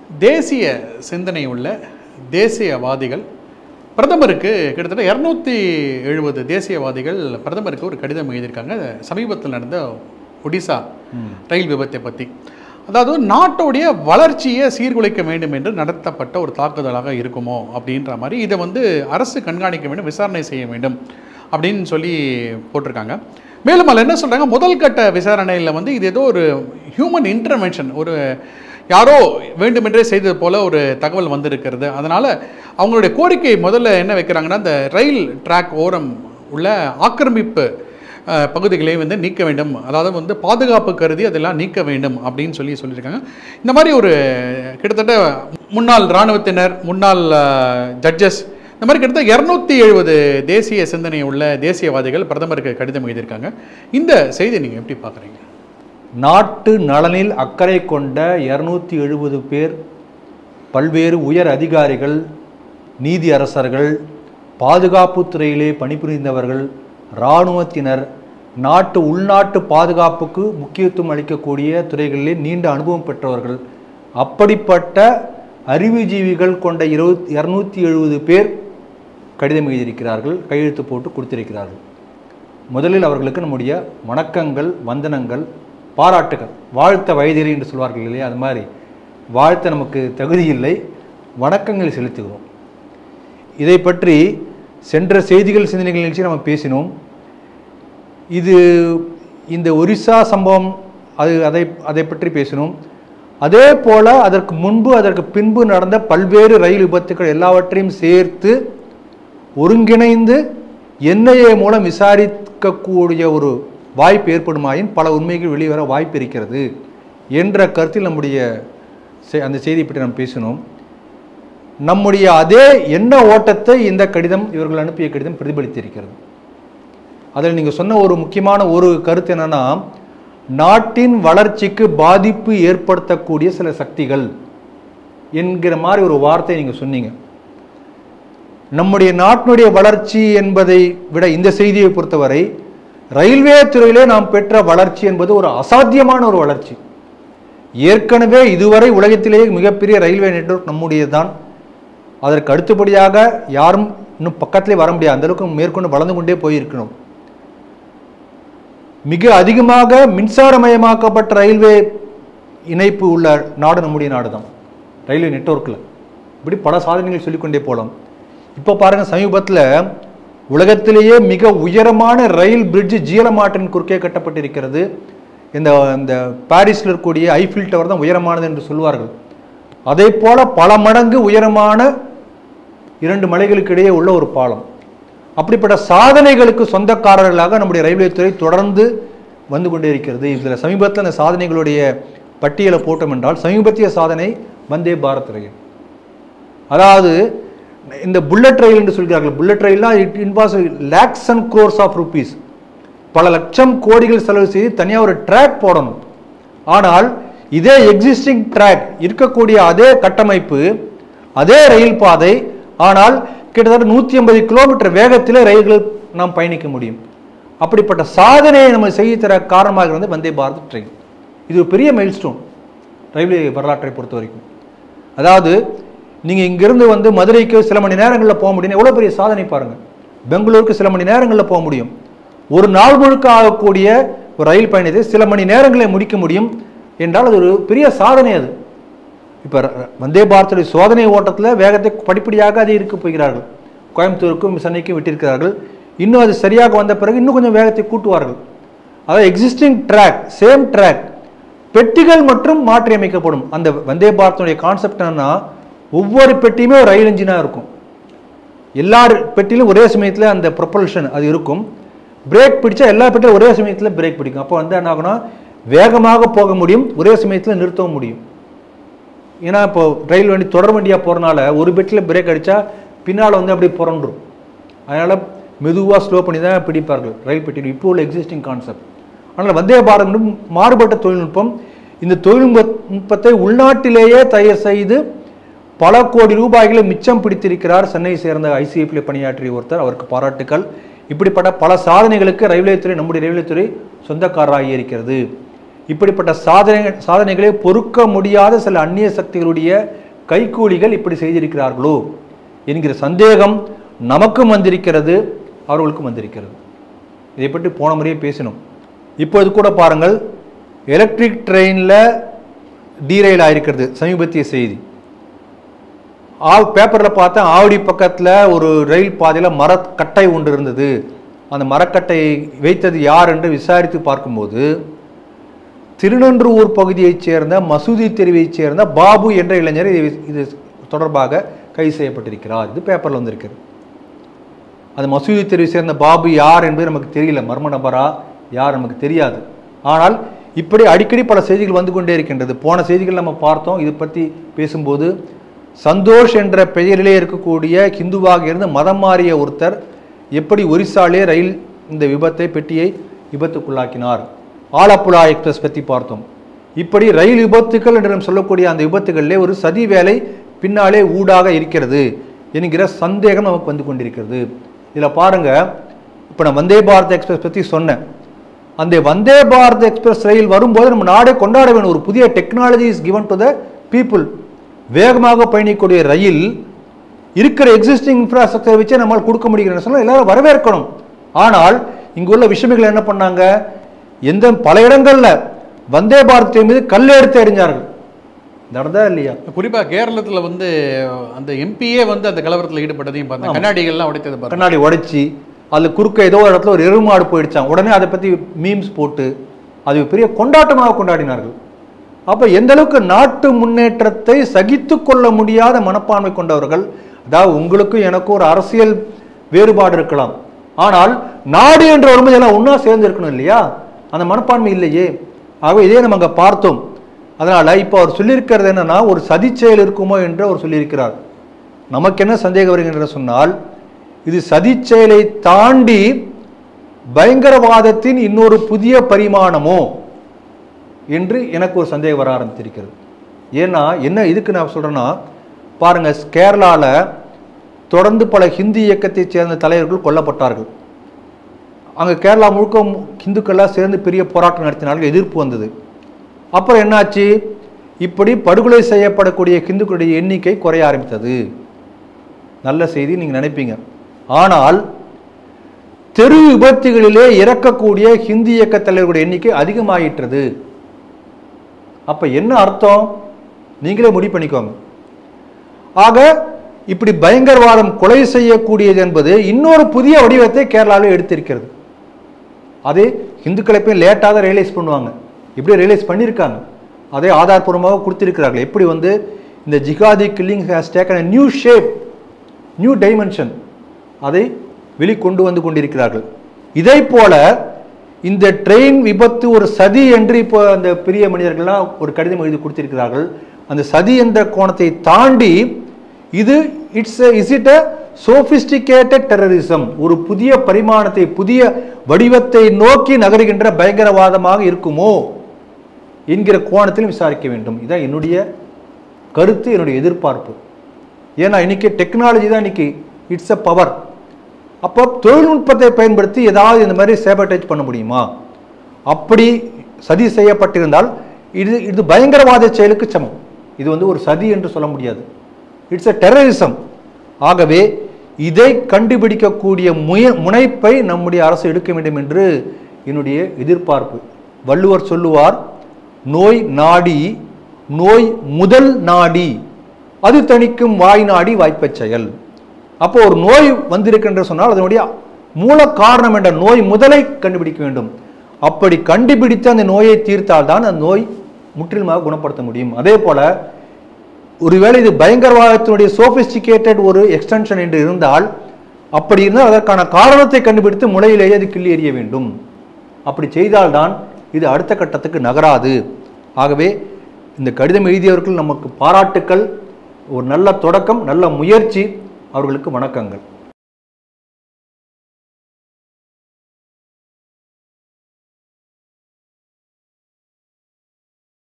தேசிய சிந்தனை உள்ள தேசியவாதிகள் பிரதமருக்கு கிட்டத்தட்ட இரநூத்தி எழுபது தேசியவாதிகள் பிரதமருக்கு ஒரு கடிதம் எழுதியிருக்காங்க சமீபத்தில் நடந்த ஒடிசா ரயில் விபத்தை பற்றி அதாவது நாட்டோடைய வளர்ச்சியை சீர்குலைக்க வேண்டும் என்று நடத்தப்பட்ட ஒரு தாக்குதலாக இருக்குமோ அப்படின்ற மாதிரி இதை வந்து அரசு கண்காணிக்க வேண்டும் விசாரணை செய்ய வேண்டும் அப்படின்னு சொல்லி போட்டிருக்காங்க மேலும் அதில் என்ன சொல்கிறாங்க முதல் கட்ட விசாரணையில் வந்து இது ஏதோ ஒரு ஹியூமன் இன்டர்வென்ஷன் ஒரு யாரோ வேண்டுமென்றே செய்தது போல ஒரு தகவல் வந்திருக்கிறது அதனால் அவங்களுடைய கோரிக்கை முதல்ல என்ன வைக்கிறாங்கன்னா இந்த ரயில் ட்ராக் ஓரம் உள்ள ஆக்கிரமிப்பு அஹ், பகுதிகளை வந்து நீக்க வேண்டும் அதாவது வந்து பாதுகாப்பு கருதி அதெல்லாம் நீக்க வேண்டும் அப்படின்னு சொல்லி சொல்லியிருக்காங்க இந்த மாதிரி ஒரு கிட்டத்தட்ட முன்னாள் இராணுவத்தினர் முன்னாள் ஜட்ஜஸ் இந்த மாதிரி கிட்டத்தட்ட இரநூத்தி எழுபது தேசிய சிந்தனை உள்ள தேசியவாதிகள் பிரதமருக்கு கடிதம் எழுதியிருக்காங்க இந்த செய்தியை நீங்கள் எப்படி பார்க்குறீங்க நாட்டு நலனில் அக்கறை கொண்ட இரநூத்தி எழுபது பேர் பல்வேறு உயர் அதிகாரிகள் நீதி அரசர்கள் பாதுகாப்புத் துறையிலே பணிபுரிந்தவர்கள் இராணுவத்தினர் நாட்டு உள்நாட்டு பாதுகாப்புக்கு முக்கியத்துவம் அளிக்கக்கூடிய துறைகளிலே நீண்ட அனுபவம் பெற்றவர்கள் அப்படிப்பட்ட அறிவுஜீவிகள் கொண்ட இருபத் இரநூத்தி எழுபது பேர் கடிதம் எழுதியிருக்கிறார்கள் கையெழுத்து போட்டு கொடுத்திருக்கிறார்கள் முதலில் அவர்களுக்கு நம்முடைய வணக்கங்கள் வந்தனங்கள் பாராட்டுகள் வாழ்த்த வயதிலே என்று சொல்வார்கள் இல்லையா அது மாதிரி வாழ்த்த நமக்கு தகுதி இல்லை வணக்கங்கள் செலுத்துகிறோம் இதை பற்றி சென்ற செய்திகள் சிந்தனைகள் நிகழ்ச்சி நம்ம பேசினோம் இது இந்த ஒரிசா சம்பவம் அது அதை அதை பற்றி பேசினோம் அதே போல அதற்கு முன்பு அதற்கு பின்பு நடந்த பல்வேறு ரயில் விபத்துக்கள் எல்லாவற்றையும் சேர்த்து ஒருங்கிணைந்து என்ஐஏ மூலம் விசாரிக்கக்கூடிய ஒரு வாய்ப்பு ஏற்படுமாயின் பல உண்மைகள் வெளிவர வாய்ப்பு இருக்கிறது என்ற கருத்தில் நம்முடைய செ- அந்த செய்தியை பற்றி நாம் பேசினோம் நம்முடைய அதே எண்ண ஓட்டத்தை இந்த கடிதம் இவர்கள் அனுப்பிய கடிதம் பிரதிபலித்திருக்கிறது அதில் நீங்கள் சொன்ன ஒரு முக்கியமான ஒரு கருத்து என்னன்னா நாட்டின் வளர்ச்சிக்கு பாதிப்பு ஏற்படுத்தக்கூடிய சில சக்திகள் என்கிற மாதிரி ஒரு வார்த்தை நீங்கள் சொன்னீங்க நம்முடைய நாட்டினுடைய வளர்ச்சி என்பதை விட இந்த செய்தியை பொறுத்தவரை ரயில்வே துறையிலே நாம் பெற்ற வளர்ச்சி என்பது ஒரு அசாத்தியமான ஒரு வளர்ச்சி ஏற்கனவே இதுவரை உலகத்திலேயே மிகப்பெரிய ரயில்வே நெட்வொர்க் நம்முடையதுதான் அதற்கு அடுத்தபடியாக யாரும் இன்னும் பக்கத்திலே வர முடியாது அந்த அளவுக்கு மேற்கொண்டு வளர்ந்து கொண்டே போயிருக்கணும் மிக அதிகமாக மின்சாரமயமாக்கப்பட்ட ரயில்வே இணைப்பு உள்ள நாடு நம்முடைய நாடு தான் ரயில்வே நெட்வொர்க்கில் இப்படி பல சாதனைகள் சொல்லிக்கொண்டே போகலாம் இப்போ பாருங்க சமீபத்தில் உலகத்திலேயே மிக உயரமான ரயில் பிரிட்ஜ் ஜீலமாட்டின் குறுக்கே கட்டப்பட்டிருக்கிறது இந்த இந்த பாரிஸில் இருக்கக்கூடிய ஐஃபில் டவர் தான் உயரமானது என்று சொல்வார்கள் அதே போல பல மடங்கு உயரமான இரண்டு மலைகளுக்கு இடையே உள்ள ஒரு பாலம் அப்படிப்பட்ட சாதனைகளுக்கு சொந்தக்காரர்களாக நம்முடைய ரயில்வே துறை தொடர்ந்து வந்து கொண்டே இருக்கிறது இதில் சமீபத்தில் அந்த சாதனைகளுடைய பட்டியலை போட்டோம் என்றால் சமீபத்திய சாதனை வந்தே பாரத் ரயில் அதாவது இந்த புல்லட் ரயில் என்று சொல்கிறார்கள் புல்லட் ரயில்னா it involves lakhs and crores of rupees பல லட்சம் கோடிகள் செலவு செய்து தனியாக ஒரு ட்ராக் போடணும் ஆனால் இதே எக்ஸிஸ்டிங் ட்ராக் இருக்கக்கூடிய அதே கட்டமைப்பு அதே ரயில் பாதை ஆனால் கிட்டத்தட்ட நூற்றி ஐம்பது கிலோமீட்டர் வேகத்தில் ரயில்கள் நாம் பயணிக்க முடியும் அப்படிப்பட்ட சாதனையை நம்ம செய்ய தர காரணமாக வந்து வந்தே பாரத் ட்ரெயின் இது ஒரு பெரிய மைல்ஸ்டோன் ரயில்வே வரலாற்றை பொறுத்த வரைக்கும் அதாவது நீங்கள் இங்கிருந்து வந்து மதுரைக்கு சில மணி நேரங்களில் போக முடியும் எவ்வளோ பெரிய சாதனை பாருங்கள் பெங்களூருக்கு சில மணி நேரங்களில் போக முடியும் ஒரு நாள் முழுக்க ஆகக்கூடிய ஒரு ரயில் பயணத்தை சில மணி நேரங்களில் முடிக்க முடியும் என்றால் அது ஒரு பெரிய சாதனை அது இப்போ வந்தே பாரத்துடைய சோதனை ஓட்டத்தில் வேகத்தை படிப்படியாக அதை இருக்க போகிறார்கள் கோயம்புத்தூருக்கும் சென்னைக்கும் விட்டிருக்கிறார்கள் இன்னும் அது சரியாக வந்த பிறகு இன்னும் கொஞ்சம் வேகத்தை கூட்டுவார்கள் அதாவது எக்ஸிஸ்டிங் ட்ராக் சேம் ட்ராக் பெட்டிகள் மற்றும் மாற்றி அமைக்கப்படும் அந்த வந்தே பாரத்துடைய கான்செப்ட் என்னன்னா ஒவ்வொரு பெட்டியுமே ஒரு ரயில் இன்ஜினாக இருக்கும் எல்லா பெட்டியிலும் ஒரே சமயத்தில் அந்த ப்ரொப்பல்ஷன் அது இருக்கும் பிரேக் பிடிச்சா எல்லா பெட்டியும் ஒரே சமயத்தில் பிரேக் பிடிக்கும் அப்போ வந்து என்ன ஆகும்னா வேகமாக போக முடியும் ஒரே சமயத்தில் நிறுத்தவும் முடியும் ஏன்னா இப்போ ரயில் வண்டி தொடர் வண்டியாக போகிறனால ஒரு பெட்டில் பிரேக் அடித்தா பின்னால் வந்து அப்படியே புரண்டுரும் அதனால் மெதுவாக ஸ்லோ பண்ணி தான் பிடிப்பார்கள் ரயில் பெட்டியில் இப்போ உள்ள எக்ஸிஸ்டிங் கான்செப்ட் ஆனால் வந்தே பாரத் வந்து மாறுபட்ட தொழில்நுட்பம் இந்த தொழில்நுட்பத்தை உள்நாட்டிலேயே தயார் செய்து பல கோடி ரூபாய்களை மிச்சம் பிடித்திருக்கிறார் சென்னை சேர்ந்த ஐசிஎஃப்ல பணியாற்றிய ஒருத்தர் அவருக்கு பாராட்டுக்கள் இப்படிப்பட்ட பல சாதனைகளுக்கு ரயில்வே துறை நம்முடைய ரயில்வே துறை சொந்தக்காரராகி இருக்கிறது இப்படிப்பட்ட சாதனை சாதனைகளை பொறுக்க முடியாத சில அந்நிய சக்திகளுடைய கைக்கூலிகள் இப்படி செய்திருக்கிறார்களோ என்கிற சந்தேகம் நமக்கும் வந்திருக்கிறது அவர்களுக்கும் வந்திருக்கிறது இதை பற்றி போன முறையே பேசினோம் இப்பொழுது கூட பாருங்கள் எலக்ட்ரிக் ட்ரெயினில் டீரெயில் ஆயிருக்கிறது சமீபத்திய செய்தி ஆ பேப்பரில் பார்த்தேன் ஆவடி பக்கத்தில் ஒரு ரயில் பாதையில் மரக்கட்டை ஒன்று இருந்தது அந்த மரக்கட்டையை வைத்தது யார் என்று விசாரித்து பார்க்கும்போது திருநன்றூர் பகுதியைச் சேர்ந்த மசூதி தெருவைச் சேர்ந்த பாபு என்ற இளைஞர் இது இது தொடர்பாக கைது செய்யப்பட்டிருக்கிறார் இது பேப்பரில் வந்திருக்கிறது அந்த மசூதி தெருவை சேர்ந்த பாபு யார் என்பது நமக்கு தெரியல மர்ம நபரா யார் நமக்கு தெரியாது ஆனால் இப்படி அடிக்கடி பல செய்திகள் வந்து கொண்டே இருக்கின்றது போன செய்திகள் நம்ம பார்த்தோம் இது பற்றி பேசும்போது சந்தோஷ் என்ற பெயரிலே இருக்கக்கூடிய ஹிந்துவாக இருந்து மதம் மாறிய ஒருத்தர் எப்படி ஒரிசாலே ரயில் இந்த விபத்தை பெட்டியை விபத்துக்குள்ளாக்கினார் ஆலப்புழா எக்ஸ்பிரஸ் பற்றி பார்த்தோம் இப்படி ரயில் விபத்துக்கள் என்று நாம் சொல்லக்கூடிய அந்த விபத்துகளிலே ஒரு சதி வேலை பின்னாலே ஊடாக இருக்கிறது என்கிற சந்தேகம் நமக்கு வந்து கொண்டிருக்கிறது இதில் பாருங்க இப்போ நான் வந்தே பாரத் எக்ஸ்பிரஸ் பற்றி சொன்னேன் அந்த வந்தே பாரத் எக்ஸ்பிரஸ் ரயில் வரும்போது நம்ம நாடே கொண்டாட வேணும் ஒரு புதிய technology is given to the people வேகமாக பயணிக்கக்கூடிய ரயில் இருக்கிற எக்ஸிஸ்டிங் இன்ஃப்ராஸ்ட்ரக்சர் வச்சே நம்மால் கொடுக்க முடிகிறேன்னு சொன்னால் எல்லாரும் வரவேற்கணும் ஆனால் இங்கு உள்ள விஷமிகள் என்ன பண்ணாங்க எந்த பல இடங்கள்ல வந்தே பாரத் train மீது கல் எடுத்து எறிஞ்சார்கள் நடந்தா இல்லையா குறிப்பா கேரளத்துல வந்து அந்த எம்பியே வந்து அந்த கலவரத்துல ஈடுபட்டதையும் பார்த்தேன் கண்ணாடிகள்லாம் உடைத்தது பாருங்க கண்ணாடி உடைச்சி அதில் குறுக்க ஏதோ ஒரு இடத்துல ஒரு எருமாடு போயிடுச்சான் உடனே அதை பற்றி மீம்ஸ் போட்டு அது பெரிய கொண்டாட்டமாக கொண்டாடினார்கள் அப்போ எந்த அளவுக்கு நாட்டு முன்னேற்றத்தை சகித்து கொள்ள முடியாத மனப்பான்மை கொண்டவர்கள் அதாவது உங்களுக்கும் எனக்கும் ஒரு அரசியல் வேறுபாடு இருக்கலாம் ஆனால் நாடு என்ற வரும்போது எல்லாம் ஒன்றா சேர்ந்து இருக்கணும் இல்லையா அந்த மனப்பான்மை இல்லையே ஆகவே இதே நம்ம அங்கே பார்த்தோம் அதனால இப்போ அவர் சொல்லியிருக்கிறது என்னன்னா ஒரு சதிச் செயல் இருக்குமோ என்று அவர் சொல்லியிருக்கிறார் நமக்கு என்ன சந்தேகம் வருகின்ற சொன்னால் இது சதிச் செயலை தாண்டி பயங்கரவாதத்தின் இன்னொரு புதிய பரிமாணமோ என்று எனக்கு ஒரு சந்தேகம் வர ஆரம்பித்திருக்கிறது ஏன்னா என்ன இதுக்கு நான் சொல்றேன்னா பாருங்க கேரளால தொடர்ந்து பல ஹிந்தி இயக்கத்தைச் சேர்ந்த தலைவர்கள் கொல்லப்பட்டார்கள் அங்கே கேரளா முழுக்க மு- ஹிந்துக்கள்லாம் சேர்ந்து பெரிய போராட்டம் நடத்தினார்கள் எதிர்ப்பு வந்தது அப்புறம் என்னாச்சு இப்படி படுகொலை செய்யப்படக்கூடிய ஹிந்துக்களுடைய எண்ணிக்கை குறைய ஆரம்பித்தது நல்ல செய்தி நீங்க நினைப்பீங்க ஆனால் தெரு விபத்துகளிலே இறக்கக்கூடிய ஹிந்தி இயக்க தலைவர்களுடைய எண்ணிக்கை அதிகமாயிற்றது அப்ப என்ன அர்த்தம் நீங்களே முடிவு பண்ணிக்கோங்க ஆக இப்படி பயங்கரவாதம் கொலை செய்யக்கூடியது என்பது இன்னொரு புதிய வடிவத்தை கேரளாவில் எடுத்திருக்கிறது அது இந்துக்களை போய் லேட்டாக தான் ரியலைஸ் பண்ணுவாங்க இப்படி ரியலைஸ் பண்ணியிருக்காங்க அதை ஆதாரப்பூர்வமாக கொடுத்திருக்கிறார்கள் எப்படி வந்து இந்த ஜிகாதி killing has taken a new shape new dimension அதை வெளிக்கொண்டு வந்து கொண்டிருக்கிறார்கள் இதை போல இந்த ட்ரெயின் விபத்து ஒரு சதி என்று இப்போ அந்த பெரிய மனிதர்கள்லாம் ஒரு கடிதம் எழுதி கொடுத்திருக்கிறார்கள் அந்த சதி என்ற கோணத்தை தாண்டி இது it's is it a sophisticated terrorism ஒரு புதிய பரிமாணத்தை புதிய வடிவத்தை நோக்கி நகருகின்ற பயங்கரவாதமாக இருக்குமோ என்கிற கோணத்திலும் விசாரிக்க வேண்டும் இதான் என்னுடைய கருத்து என்னுடைய எதிர்பார்ப்பு ஏன்னா இன்னைக்கு டெக்னாலஜி தான் இன்னைக்கு இட்ஸ் அ பவர் அப்போ தொழில்நுட்பத்தை பயன்படுத்தி ஏதாவது இந்த மாதிரி சேபட்டேஜ் பண்ண முடியுமா அப்படி சதி செய்யப்பட்டிருந்தால் இது இது பயங்கரவாத செயலுக்கு சமம் இது வந்து ஒரு சதி என்று சொல்ல முடியாது இட்ஸ் அ டெரரிசம் ஆகவே இதை கண்டுபிடிக்கக்கூடிய முய முனைப்பை நம்முடைய அரசு எடுக்க வேண்டும் என்று என்னுடைய எதிர்பார்ப்பு வள்ளுவர் சொல்லுவார் நோய் நாடி நோய் முதல் நாடி அது தணிக்கும் வாய் நாடி வாய்ப்பச் செயல் அப்போ ஒரு நோய் வந்திருக்கின்ற சொன்னால் அதனுடைய மூல காரணம் என்ற நோய் முதலை கண்டுபிடிக்க வேண்டும் அப்படி கண்டுபிடித்து அந்த நோயை தீர்த்தால் தான் அந்த நோய் முற்றிலுமாக குணப்படுத்த முடியும் அதே போல ஒருவேளை இது பயங்கரவாதத்தினுடைய சோபிஸ்டிகேட்டட் ஒரு எக்ஸ்டென்ஷன் என்று இருந்தால் அப்படி இருந்தால் அதற்கான காரணத்தை கண்டுபிடித்து முளையிலேயே அது கிள்ளி எறிய வேண்டும் அப்படி செய்தால்தான் இது அடுத்த கட்டத்துக்கு நகராது ஆகவே இந்த கடிதம் எழுதியவர்கள் நமக்கு பாராட்டுக்கள் ஒரு நல்ல தொடக்கம் நல்ல முயற்சி அவர்களுக்கு வணக்கங்கள்